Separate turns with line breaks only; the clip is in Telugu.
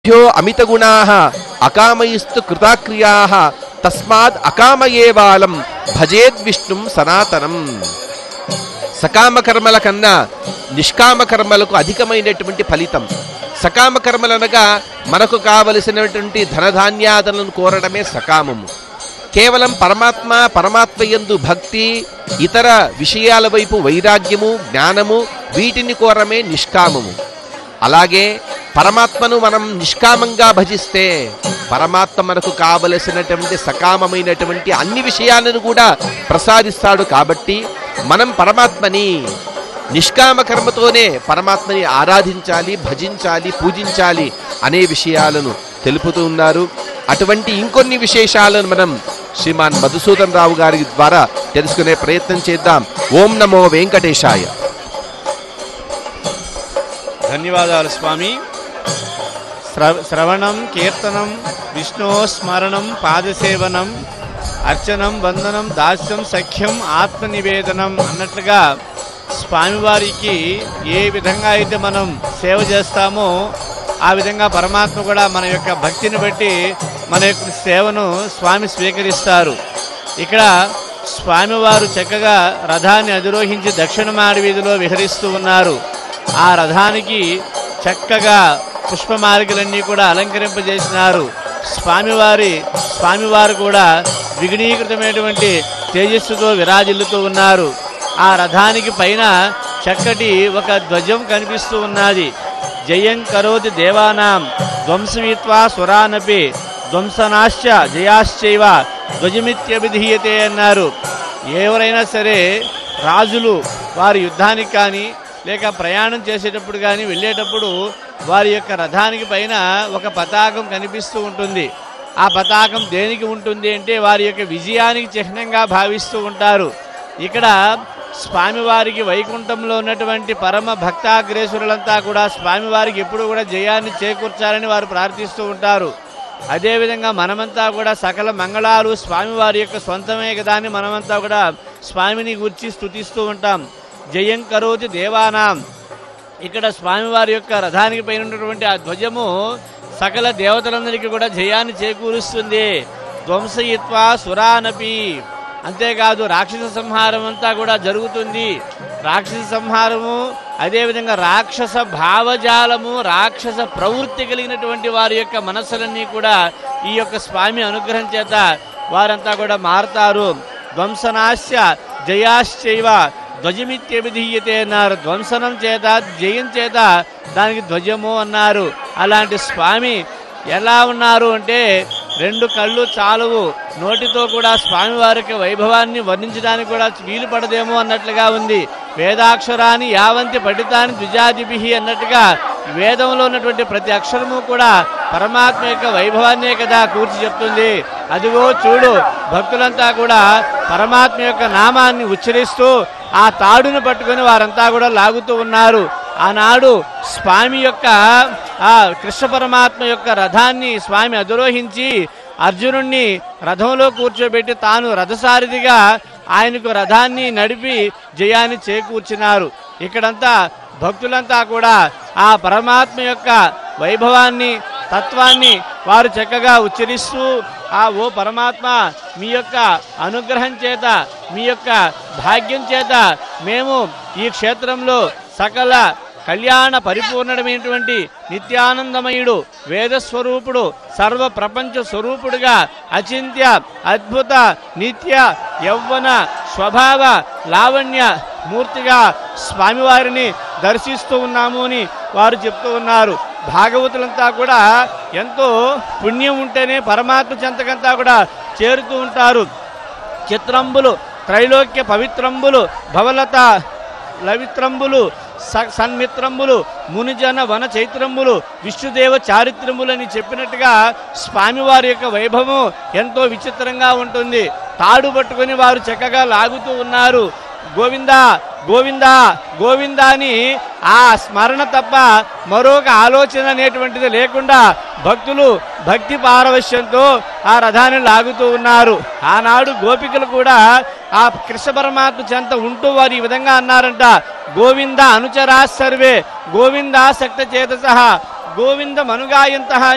భ్యో అమితగుణా అకామయిస్తు కృతాక్రియా తస్మాద్ అకామయేవాళం భజేద్విష్ణుం సనాతనం సకామ కర్మల కన్నా నిష్కామ కర్మలకు అధికమైనటువంటి ఫలితం సకామ కర్మలు అనగా మనకు కావలసినటువంటి ధనధాన్యాదులను కోరడమే సకామము కేవలం పరమాత్మ పరమాత్మ యందు భక్తి ఇతర విషయాల వైపు వైరాగ్యము జ్ఞానము వీటిని కోరమే నిష్కామము అలాగే పరమాత్మను మనం నిష్కామంగా భజిస్తే పరమాత్మ మనకు కావలసినటువంటి సకామమైనటువంటి అన్ని విషయాలను కూడా ప్రసాదిస్తాడు కాబట్టి మనం పరమాత్మని నిష్కామ కర్మతోనే పరమాత్మని ఆరాధించాలి భజించాలి పూజించాలి అనే విషయాలను తెలుపుతూ ఉన్నారు అటువంటి ఇంకొన్ని విశేషాలను మనం శ్రీమాన్ మధుసూదన్ రావు గారి ద్వారా తెలుసుకునే ప్రయత్నం చేద్దాం ఓం నమో వెంకటేశాయ
ధన్యవాదాలు స్వామి శ్రవ శ్రవణం కీర్తనం విష్ణో స్మరణం పాదసేవనం అర్చనం వందనం దాస్యం సఖ్యం ఆత్మనివేదనం అన్నట్లుగా స్వామివారికి ఏ విధంగా అయితే మనం సేవ చేస్తామో ఆ విధంగా పరమాత్మ కూడా మన యొక్క భక్తిని బట్టి మన యొక్క సేవను స్వామి స్వీకరిస్తారు ఇక్కడ స్వామివారు చక్కగా రథాన్ని అధిరోహించి దక్షిణ మాడి వీధిలో విహరిస్తూ ఉన్నారు ఆ రథానికి చక్కగా పుష్పమాలికలన్నీ కూడా అలంకరింపజేసినారు స్వామివారి స్వామివారు కూడా విఘ్నీకృతమైనటువంటి తేజస్సుతో విరాజిల్లుతూ ఉన్నారు ఆ రథానికి పైన చక్కటి ఒక ధ్వజం కనిపిస్తూ ఉన్నది జయం కరోతి దేవానాం ధ్వంసమిత్వా సురానపి ధ్వంసనాశ్చ జయాశ్చైవ ధ్వజమిత్యభిధీయతే అన్నారు ఎవరైనా సరే రాజులు వారి యుద్ధానికి కానీ లేక ప్రయాణం చేసేటప్పుడు కానీ వెళ్ళేటప్పుడు వారి యొక్క రథానికి పైన ఒక పతాకం కనిపిస్తూ ఉంటుంది ఆ పతాకం దేనికి ఉంటుంది అంటే వారి యొక్క విజయానికి చిహ్నంగా భావిస్తూ ఉంటారు ఇక్కడ స్వామివారికి వైకుంఠంలో ఉన్నటువంటి పరమ భక్తాగ్రేసురులంతా కూడా స్వామివారికి ఎప్పుడు కూడా జయాన్ని చేకూర్చాలని వారు ప్రార్థిస్తూ ఉంటారు అదేవిధంగా మనమంతా కూడా సకల మంగళాలు స్వామివారి యొక్క సొంతమే కదా అని మనమంతా కూడా స్వామిని గురించి స్తుతిస్తూ ఉంటాం జయం కరోతి దేవానాం ఇక్కడ స్వామివారి యొక్క రథానికి పైన ఉన్నటువంటి ఆ ధ్వజము సకల దేవతలందరికీ కూడా జయాన్ని చేకూరుస్తుంది ధ్వంసయిత్వా సురానపి అంతేకాదు రాక్షస సంహారం అంతా కూడా జరుగుతుంది రాక్షస సంహారము అదేవిధంగా రాక్షస భావజాలము రాక్షస ప్రవృత్తి కలిగినటువంటి వారి యొక్క మనస్సులన్నీ కూడా ఈ యొక్క స్వామి అనుగ్రహం చేత వారంతా కూడా మారతారు ధ్వంసనాశ్య జయాశ్చైవ ధ్వజమిత్యభిధీయతే అన్నారు ధ్వంసనం చేత జయం చేత దానికి ధ్వజము అన్నారు అలాంటి స్వామి ఎలా ఉన్నారు అంటే రెండు కళ్ళు చాలువు నోటితో కూడా స్వామివారికి వైభవాన్ని వర్ణించడానికి కూడా వీలు పడదేమో అన్నట్లుగా ఉంది వేదాక్షరాన్ని యావంతి పఠితాన్ని ద్విజాదిభి అన్నట్టుగా వేదంలో ఉన్నటువంటి ప్రతి అక్షరము కూడా పరమాత్మ యొక్క వైభవాన్నే కదా కూర్చి చెప్తుంది అదిగో చూడు భక్తులంతా కూడా పరమాత్మ యొక్క నామాన్ని ఉచ్చరిస్తూ ఆ తాడును పట్టుకొని వారంతా కూడా లాగుతూ ఉన్నారు ఆనాడు స్వామి యొక్క ఆ కృష్ణ పరమాత్మ యొక్క రథాన్ని స్వామి అధిరోహించి అర్జునుణ్ణి రథంలో కూర్చోబెట్టి తాను రథసారథిగా ఆయనకు రథాన్ని నడిపి జయాన్ని చేకూర్చినారు ఇక్కడంతా భక్తులంతా కూడా ఆ పరమాత్మ యొక్క వైభవాన్ని తత్వాన్ని వారు చక్కగా ఉచ్చరిస్తూ ఆ ఓ పరమాత్మ మీ యొక్క అనుగ్రహం చేత మీ యొక్క భాగ్యం చేత మేము ఈ క్షేత్రంలో సకల కళ్యాణ పరిపూర్ణమైనటువంటి నిత్యానందమయుడు వేదస్వరూపుడు సర్వ ప్రపంచ స్వరూపుడుగా అచింత్య అద్భుత నిత్య యౌవన స్వభావ లావణ్య మూర్తిగా స్వామివారిని దర్శిస్తూ ఉన్నాము అని వారు చెప్తూ ఉన్నారు భాగవతులంతా కూడా ఎంతో పుణ్యం ఉంటేనే పరమాత్మ చెంతకంతా కూడా చేరుతూ ఉంటారు చిత్రంబులు త్రైలోక్య పవిత్రంబులు భవలత లవిత్రంబులు స- సన్మిత్రంబులు మునిజన వన చైత్రంబులు విష్ణుదేవ చారిత్రములు అని చెప్పినట్టుగా స్వామివారి యొక్క వైభవం ఎంతో విచిత్రంగా ఉంటుంది తాడు పట్టుకొని వారు చక్కగా లాగుతూ ఉన్నారు గోవిందా గోవిందా గోవిందా అని ఆ స్మరణ తప్ప మరొక ఆలోచన అనేటువంటిది లేకుండా భక్తులు భక్తి పారవశ్యంతో ఆ రథాన్ని లాగుతూ ఉన్నారు ఆనాడు గోపికలు కూడా ఆ కృష్ణ పరమాత్మ చెంత ఉంటూ వారు ఈ విధంగా అన్నారంట గోవింద అనుచరా సర్వే గోవింద శక్త చేత గోవింద మనుగాయంత